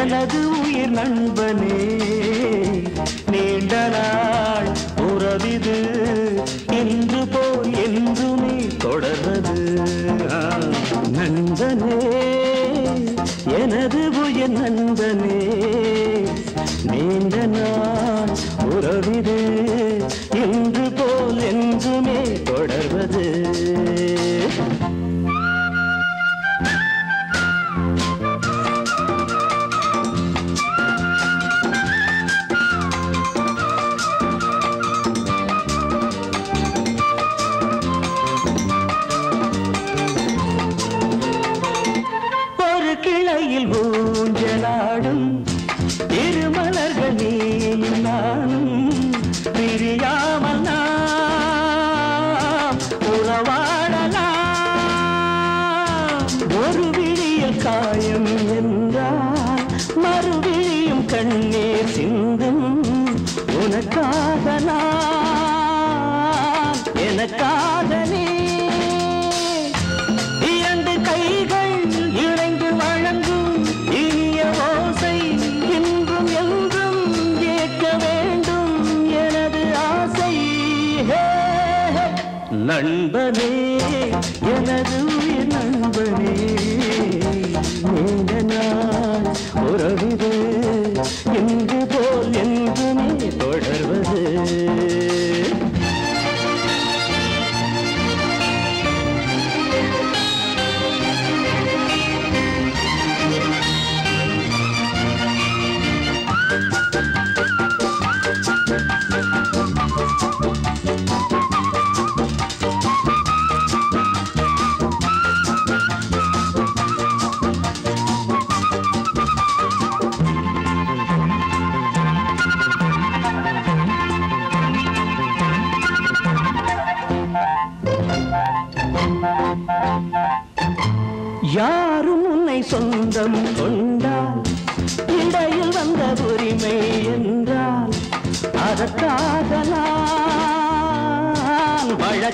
எனது உயிர் நண்பனே நீண்ட நாள் உறவிது இன்று போல் என்றுமே தொடர்வது ஆ, நண்பனே எனது உயிர் நண்பனே நீண்ட நாள் உறவிது இன்று போல் என்றுமே தொடர்வது ஒரு கிளையில் ஊஞ்சலாடும் இருமலர்கள் நீயும் நானும் பிரியாமல் நாம் உறவாடலாம் ஒரு விழியில் காயம் என்றால் மறுவிழியும் கண்ணீர் சிந்தும் உனக்காக நான் எனக்காக நீ இரண்டு கைகள் இணைந்து வழங்கும் இனிய ஓசை இன்றும் என்றும் கேட்க வேண்டும் எனது ஆசை ஹே, ஹே. நண்பனே எனது உயிர் நண்பனே நீண்ட நாள் உறவிது இன்று போல் என்றுமே தொடர்வது யாரும் உன்னை சொந்தம் கொண்டால் இடையில் வந்த உரிமை என்றால் அதற்காக நான்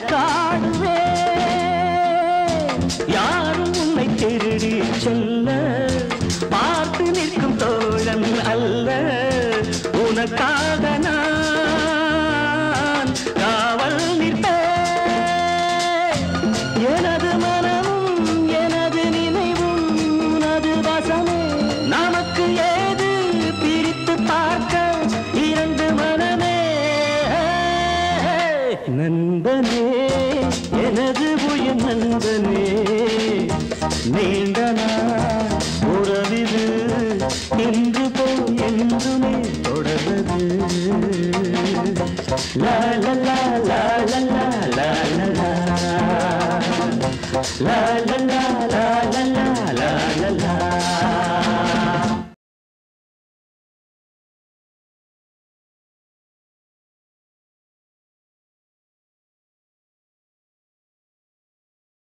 வழக்காடுவேன் யாரும் உன்னை திருடி செல்ல பார்த்து நிற்கும் தோழன் அல்ல உனக்காக நான் காவல் நிற்பேன் எனது மனமும் எனது நினைவும் உனது வசமே நமக்கு ஏது பிரித்து பார்க்க இரண்டு மனமே நண்பனே எனது உயிர் நண்பனே நீ